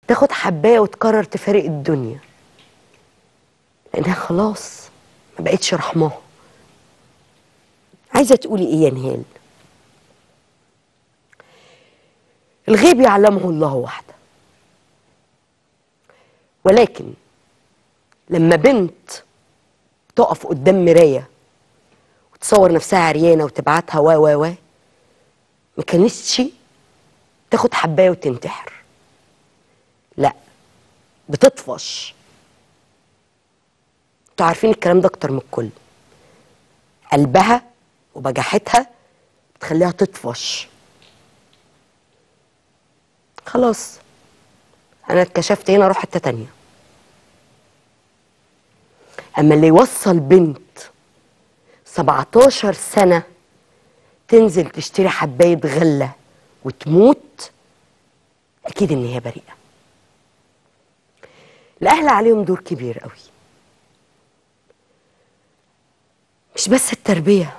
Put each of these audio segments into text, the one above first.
تاخد حبايه وتقرر تفارق الدنيا لانها خلاص ما بقتش رحماها عايزه تقولي ايه يا نهال الغيب يعلمه الله وحده ولكن لما بنت تقف قدام مرايه وتصور نفسها عريانه وتبعتها و و و ما كانتش تاخد حبايه وتنتحر لا بتطفش انتوا عارفين الكلام ده اكتر من الكل قلبها وبجاحتها بتخليها تطفش خلاص انا اتكشفت هنا اروح حته تانيه اما اللي يوصل بنت 17 سنه تنزل تشتري حبايه غله وتموت اكيد ان هي بريئه الاهل عليهم دور كبير قوي مش بس التربيه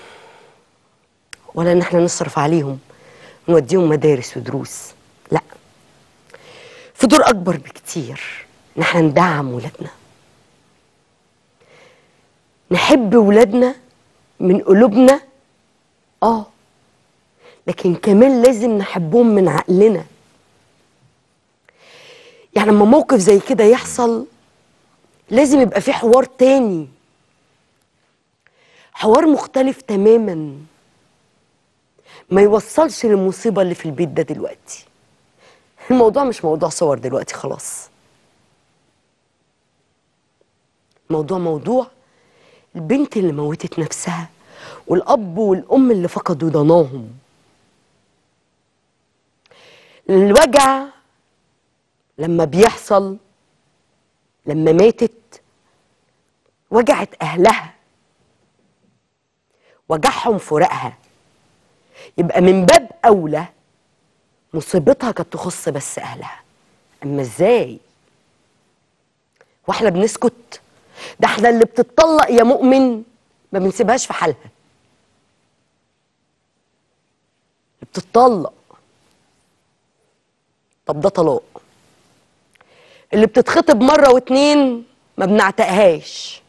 ولا ان احنا نصرف عليهم ونوديهم مدارس ودروس لا في دور اكبر بكتير ان احنا ندعم ولادنا نحب ولادنا من قلوبنا اه لكن كمان لازم نحبهم من عقلنا يعني لما موقف زي كده يحصل لازم يبقى في حوار تاني حوار مختلف تماما ما يوصلش للمصيبة اللي في البيت ده دلوقتي الموضوع مش موضوع صور دلوقتي خلاص موضوع موضوع البنت اللي موتت نفسها والأب والأم اللي فقدوا ضناهم الوجع لما بيحصل لما ماتت وجعت أهلها وجعهم فراقها يبقى من باب أولى مصيبتها كانت تخص بس أهلها أما إزاي واحنا بنسكت ده احنا اللي بتطلق يا مؤمن ما بنسيبهاش في حالها اللي بتطلق طب ده طلاق اللي بتتخطب مرة واتنين ما بنعتقهاش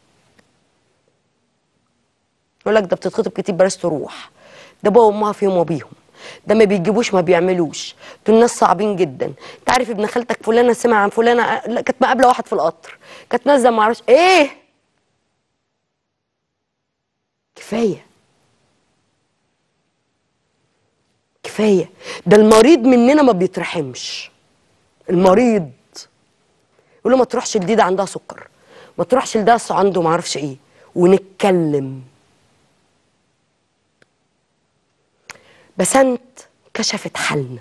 يقول لك ده بتتخطب كتير بلاش تروح ده بابا وامها فيهم وبيهم ده ما بيجيبوش ما بيعملوش دول ناس صعبين جدا انت عارف ابن خالتك فلانه سمع عن فلانه لا، كانت مقابله واحد في القطر كانت نازله ما اعرفش ايه كفايه كفايه ده المريض مننا ما بيترحمش المريض يقول له ما تروحش لديده عندها سكر ما تروحش لده أصل عنده ما اعرفش ايه ونتكلم بسنت كشفت حالنا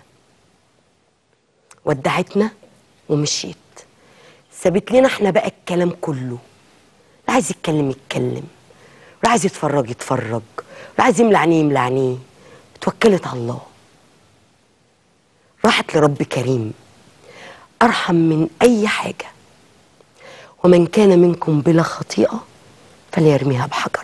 ودعتنا ومشيت سابت لنا احنا بقى الكلام كله اللي عايز يتكلم يتكلم واللي عايز يتفرج يتفرج واللي عايز يملى عينيه يملى عينيه اتوكلت على الله راحت لرب كريم ارحم من اي حاجه ومن كان منكم بلا خطيئه فليرميها بحجر